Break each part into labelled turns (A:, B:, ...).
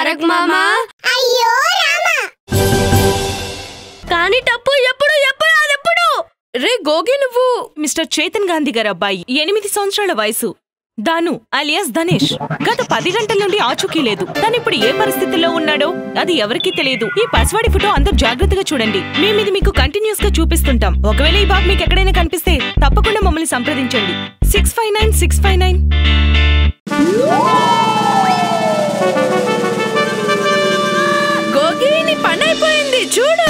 A: తారక్ మామా
B: అయ్యో రామా
A: కానీ టప్పు ఎప్పుడు ఎప్పుడు అదెప్పుడు
C: రే గోగి నువ్వు మిస్టర్ చేతన్ గాంధీ గారి అబ్బాయి ఎనిమిది సంవత్సరాల వయసు దాను అలియాస్ ధనేష్ గత పది గంటల నుండి ఆచూకీ లేదు తను ఇప్పుడు ఏ పరిస్థితిలో ఉన్నాడో అది ఎవరికీ తెలియదు ఈ పసివాడి ఫోటో అందరు జాగ్రత్తగా చూడండి మేము ఇది మీకు కంటిన్యూస్ గా చూపిస్తుంటాం ఒకవేళ ఈ బాబు మీకు ఎక్కడైనా కనిపిస్తే తప్పకుండా మమ్మల్ని సంప్రదించండి six five nine six five nine Gogi నీ పని అయిపోయింది చూడు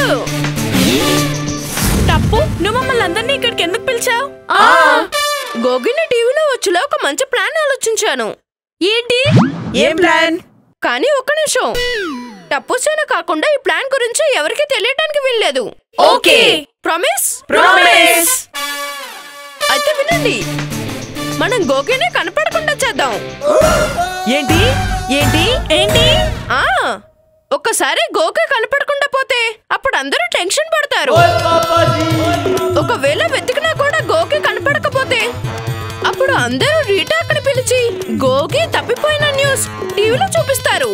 C: తప్పు నువ్వు మమ్మల్ని అందరినీ ఇక్కడికి ఎందుకు పిలిచావు గోగిని టీవీలో వచ్చులో ఒక మంచి ప్లాన్ ఆలోచించాను ఏంటి
D: ఏం ప్లాన్
C: కానీ ఒక్క నిమిషం టప్పుసేన కాకుండా ఈ ప్లాన్ గురించి ఎవరికీ తెలియటానికి వీల్లేదు
D: ఓకే.
C: Promise
D: Promise.
C: అయితే వినండి మనం గోగిని కనపడకుండా చేద్దాం
D: ఏంటి ఏంటి
C: ఏంటి ఆ ఒక్కసారి గోకి కనపడకుండా పోతే అప్పుడు అందరూ టెన్షన్ పడతారు ఒకవేళ వెతికినా కూడా గోకి కనపడకపోతే అప్పుడు అందరూ రీటాక్ని పిలిచి గోకి తప్పిపోయిన న్యూస్ టీవీలో చూపిస్తారు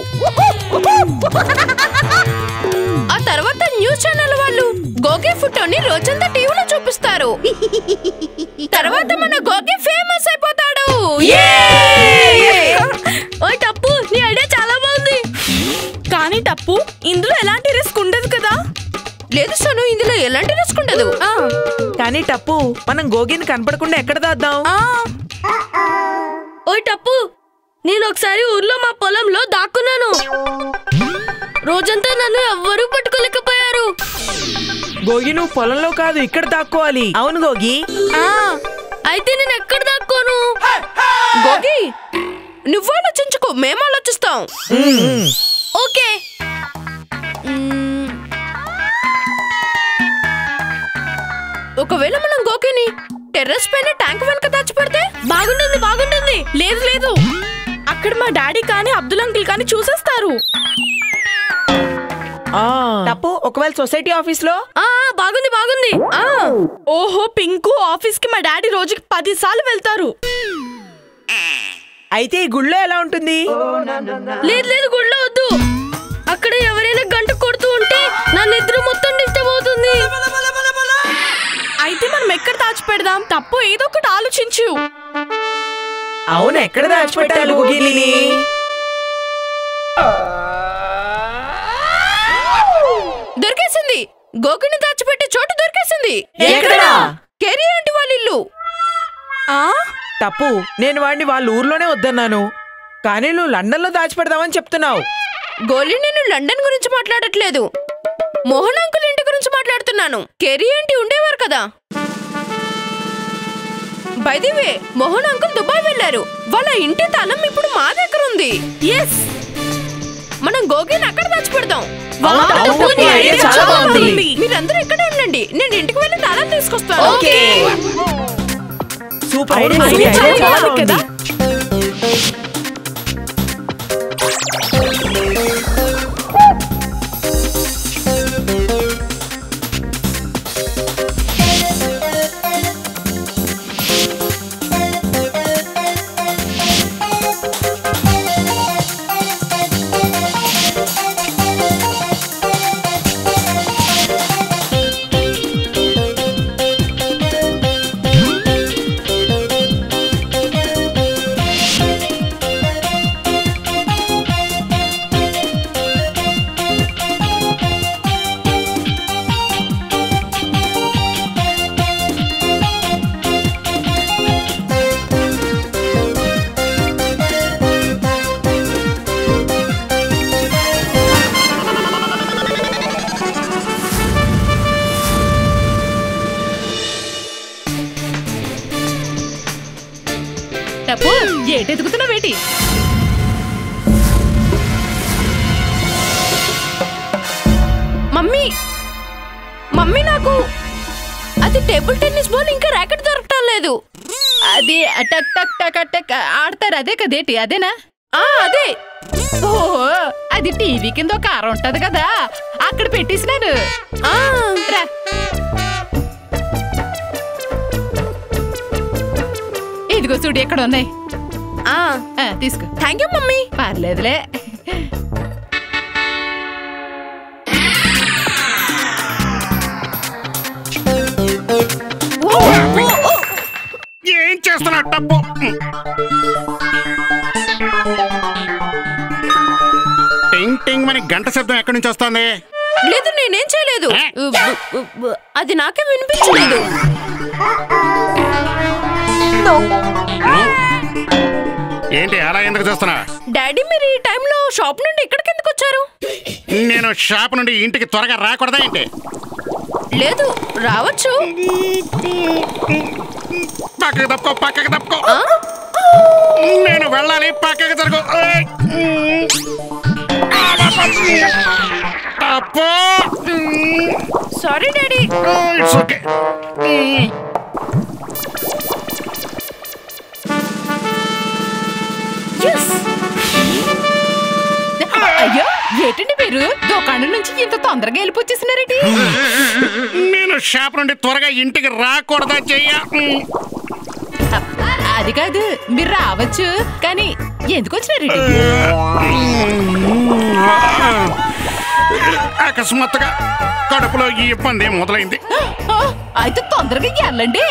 C: ఆ తర్వాత న్యూస్ ఛానల్ వాళ్ళు గోగి ఫోటోని రోజంతా టీవీలో చూపిస్తారు తర్వాత మన గోగి ఫేమస్ అయిపోతాడు ఓయ్ టప్పు నీ ఐడియా చాలా బాగుంది కానీ టప్పు ఇందులో ఎలాంటి రిస్క్ ఉండదు కదా లేదు సను ఇందులో ఎలాంటి రిస్క్ ఉండదు
D: కానీ టప్పు మనం గోగిని కనపడకుండా ఎక్కడ దాద్దాం
A: ఓయ్ టప్పు నేను ఒకసారి ఊర్లో మా పొలంలో దాక్కున్నాను రోజంతా నన్ను ఎవ్వరూ పట్టుకోలేకపోయారు
D: గోగి నువ్వు పొలంలో కాదు ఇక్కడ దాక్కోవాలి అవును గోగి
A: ఆ, అయితే నేను ఎక్కడ దాక్కోను
C: గోగి నువ్వు ఆలోచించుకో మేము ఆలోచిస్తాం
A: ఓకే
C: మ్మ్. ఒకవేళ మనం గోకిని టెర్రస్ పైన ట్యాంక్ వెనక దాచిపెడితే
A: బాగుంటుంది బాగుంటుంది
C: లేదు లేదు అక్కడ మా డాడీ కానీ అబ్దుల్ అంకుల్ కానీ చూసేస్తారు
D: టప్పు ఒకవేళ సొసైటీ ఆఫీస్ లో
A: ఆ బాగుంది బాగుంది
C: ఆ ఓహో పింకు ఆఫీస్ కి మా డాడీ రోజుకి పది సార్లు వెళ్తారు
D: అయితే ఈ గుళ్ళో ఎలా ఉంటుంది
A: లేదు లేదు గుడిలో వద్దు అక్కడ ఎవరైనా గంట కొడుతూ ఉంటే నా నిద్ర మొత్తం డిస్టర్బ్ అవుతుంది
C: అయితే మనం ఎక్కడ దాచిపెడదాం తప్పు ఏదో ఒకటి ఆలోచించు
D: అవును ఎక్కడ దాచిపెట్టాలి గోగిని
C: దొరికేసింది గోకుని దాచిపెట్టే చోటు దొరికేసింది
D: ఎక్కడ?
C: కెరీ ఆంటీ వాళ్ళ ఇల్లు ఆ
D: తప్పు నేను వాడిని వాళ్ళ ఊర్లోనే వద్దన్నాను కానీ నువ్వు లండన్ లో దాచిపెడదామని చెప్తున్నావు
C: గోలి నేను లండన్ గురించి మాట్లాడట్లేదు మోహన్ అంకుల్ ఇంటి గురించి మాట్లాడుతున్నాను కెరీ ఆంటీ ఉండేవారు కదా బైదివే మోహన్ అంకుల్ దుబాయ్ వెళ్ళారు వాళ్ళ ఇంటి తాళం ఇప్పుడు మా దగ్గర ఉంది ఎస్ మనం గోగిని అక్కడ దాచిపెడదాం
D: అవును,
C: తప్పు,
D: అవును,
C: నీ
D: idea
C: idea
D: చాలా
C: చాలా
D: బాగుంది.
C: బాగుంది. మీరందరూ ఇక్కడే ఉండండి నేను ఇంటికి వెళ్ళి తాళం తీసుకొస్తాను
D: ఓకే. సూపర్ ఐడియా
C: అవును,
D: ఐడియా
C: చాలా
D: చాలా
C: బాగుంది కదా?
D: బాగుంది
C: టప్పు ఏటి ఎదుగుతున్నావు వేటి మమ్మీ మమ్మీ నాకు అది టేబుల్ టెన్నిస్ బాల్ ఇంకా ర్యాకెట్ దొరకటం లేదు
E: అది టక్ టక్ టక్ టక్ ఆడతారు అదే కదేటి అదేనా
C: ఆ అదే
E: ఓహో అది టీవీ కింద ఒక అర ఉంటది కదా అక్కడ పెట్టేసినాను
C: ఆ
E: రా ఇదిగో చూడు ఎక్కడ ఉన్నాయి
C: ఆ
E: ఆ, తీసుకో
C: థ్యాంక్ యూ మమ్మీ
E: పర్లేదులే
F: టింగ్ టింగ్ అని గంట శబ్దం ఎక్కడి నుంచి వస్తుంది
A: లేదు నేనేం చేయలేదు
F: ఏ?
A: ఉ, ఉ, ఉ, అది నాకే వినిపించలేదు
F: ఏంటి అలా ఎందుకు చూస్తున్నా
A: డాడీ మీరు ఈ టైంలో షాప్ నుండి ఇక్కడికి ఎందుకు వచ్చారు
F: నేను షాప్ నుండి ఇంటికి త్వరగా రాకూడదా ఏంటి
A: లేదు రావచ్చు
F: పక్కకు తప్పుకో పక్కకు తప్పుకో నేను వెళ్ళాలి పక్కకు జరుగు ఏయ్. తప్పు
A: సారీ డాడీ
F: ఇట్స్ ఓకే
E: అయ్యో ఏంటండి మీరు దుకాణం నుంచి ఇంత తొందరగా వెళ్ళిపోచ్చేసినారేంటి
F: నేను షాప్ నుండి త్వరగా ఇంటికి రాకూడదా చెయ్య
E: అది కాదు మీరు రావచ్చు కానీ ఎందుకు వచ్చినారేంటి
F: అకస్మాత్తుగా కడుపులో ఈ ఇబ్బంది మొదలైంది
E: ఆ, అయితే తొందరగా వెళ్ళండి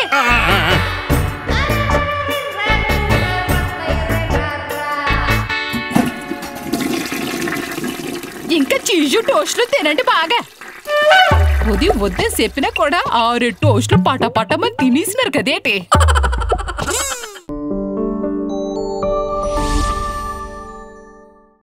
E: ఇంకా చీజు టోస్ట్లు తినండి బాగా ఉదయం వద్దే చెప్పినా కూడా ఆరు టోస్ట్లు పట పటమని తినేసినారు కదేటి